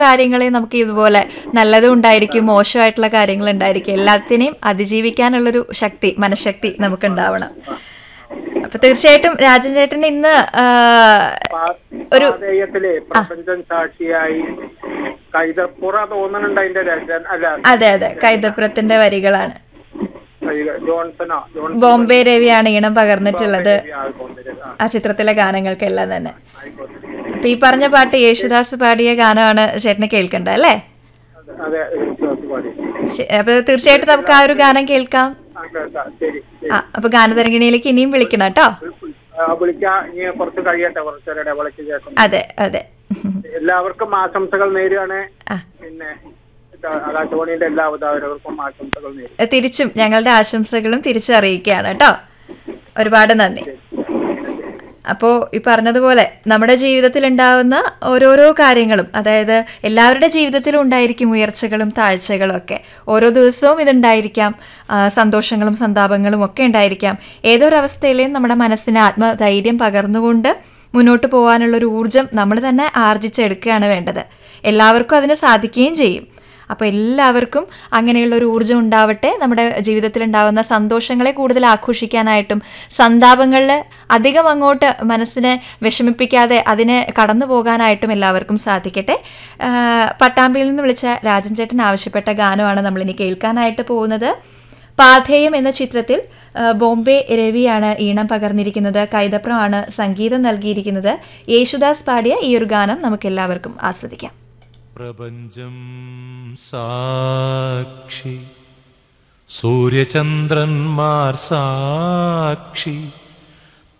കാര്യങ്ങളെ നമുക്ക് ഇതുപോലെ നല്ലതും ഉണ്ടായിരിക്കും മോശമായിട്ടുള്ള കാര്യങ്ങൾ ഉണ്ടായിരിക്കും എല്ലാത്തിനെയും അതിജീവിക്കാനുള്ളൊരു ശക്തി മനഃശക്തി നമുക്ക് ഉണ്ടാവണം അപ്പൊ തീർച്ചയായിട്ടും രാജൻ ചേട്ടൻ ഇന്ന് ആ, ഒരു പാതേയത്തിലെ പ്രപഞ്ചം സാക്ഷിയായി കൈതപ്പുറ തോന്നുന്നുണ്ട് അതിന്റെ രചന അല്ല അതെ അതെ കൈതപ്രത്തിന്റെ വരികളാണ് കൈത- ജോൺസണോ ജോൺസൺ ബോംബെ രവിയാണ് ഈണം പകർന്നിട്ടുള്ളത് ആയിക്കോട്ടെ. ആ, ആ ചിത്രത്തിലെ ഗാനങ്ങൾക്കെല്ലാം തന്നെ ആയിക്കോട്ടെ. അപ്പൊ ഈ പറഞ്ഞ പാട്ട് യേശുദാസ് പാടിയ ഗാനമാണ് ചേട്ടന് കേൾക്കേണ്ടത് അല്ലേ അതെ, അതെ വിശ്വാസി പാടി ശ- അപ്പൊ തീർച്ചയായിട്ടും നമുക്ക് ആ ഒരു ഗാനം കേൾക്കാം ആ, കേൾക്കാം. ശരി ശരി. ആ അപ്പൊ ഗാനതരംഗിണിയിലേക്ക് ഇനിയും വിളിക്കണം കേട്ടോ ആ, വിളിക്കാം ഇനി കുറച്ച് കഴിയട്ടെ കുറച്ചൊരു ഇടവേളയ്ക്ക് ശേഷം അതെ അതെ എല്ലാവർക്കും ആശംസകൾ നേരുകയാണ് ആ പിന്നെ ഇതാ, ആകാശവാണിയുടെ എല്ലാ അവതാരകർക്കും ആശംസകൾ നേരും തിരിച്ചും ഞങ്ങളുടെ ആശംസകളും തിരിച്ചറിയിക്കുകയാണ് കേട്ടോ ഒരുപാട് നന്ദി അപ്പോൾ ഈ പറഞ്ഞതുപോലെ നമ്മുടെ ജീവിതത്തിൽ ഉണ്ടാവുന്ന ഓരോരോ കാര്യങ്ങളും അതായത് എല്ലാവരുടെ ജീവിതത്തിലും ഉണ്ടായിരിക്കും ഉയർച്ചകളും താഴ്ചകളും ഒക്കെ ഓരോ ദിവസവും ഇതുണ്ടായിരിക്കാം ആ, സന്തോഷങ്ങളും സന്താപങ്ങളും ഒക്കെ ഉണ്ടായിരിക്കാം ഏതൊരവസ്ഥയിലെയും നമ്മുടെ മനസ്സിന് ആത്മധൈര്യം പകർന്നുകൊണ്ട് മുന്നോട്ട് പോകാനുള്ളൊരു ഊർജം നമ്മൾ തന്നെ ആർജിച്ചെടുക്കുകയാണ് വേണ്ടത് എല്ലാവർക്കും അതിന് സാധിക്കുകയും ചെയ്യും അപ്പോൾ എല്ലാവർക്കും അങ്ങനെയുള്ള ഒരു ഊർജ്ജം ഉണ്ടാവട്ടെ നമ്മുടെ ജീവിതത്തിൽ ഉണ്ടാകുന്ന സന്തോഷങ്ങളെ കൂടുതൽ ആഘോഷിക്കാനായിട്ടും സന്താപങ്ങളിൽ അധികം അങ്ങോട്ട് മനസ്സിനെ വിഷമിപ്പിക്കാതെ അതിനെ കടന്നു പോകാനായിട്ടും എല്ലാവർക്കും സാധിക്കട്ടെ ആഹ് പട്ടാമ്പിയിൽ നിന്ന് വിളിച്ച രാജൻ ചേട്ടൻ ആവശ്യപ്പെട്ട ഗാനമാണ് നമ്മളിനി കേൾക്കാനായിട്ട് പോകുന്നത് പാഥേയം എന്ന ചിത്രത്തിൽ ആ, ബോംബെ രവിയാണ് ഈണം പകർന്നിരിക്കുന്നത് കൈതപ്രമാണ് സംഗീതം നൽകിയിരിക്കുന്നത് യേശുദാസ് പാടിയ ഈ ഒരു ഗാനം നമുക്ക് എല്ലാവർക്കും ആസ്വദിക്കാം പ്രപഞ്ചം സാക്ഷി സൂര്യചന്ദ്രന്മാർ സാക്ഷി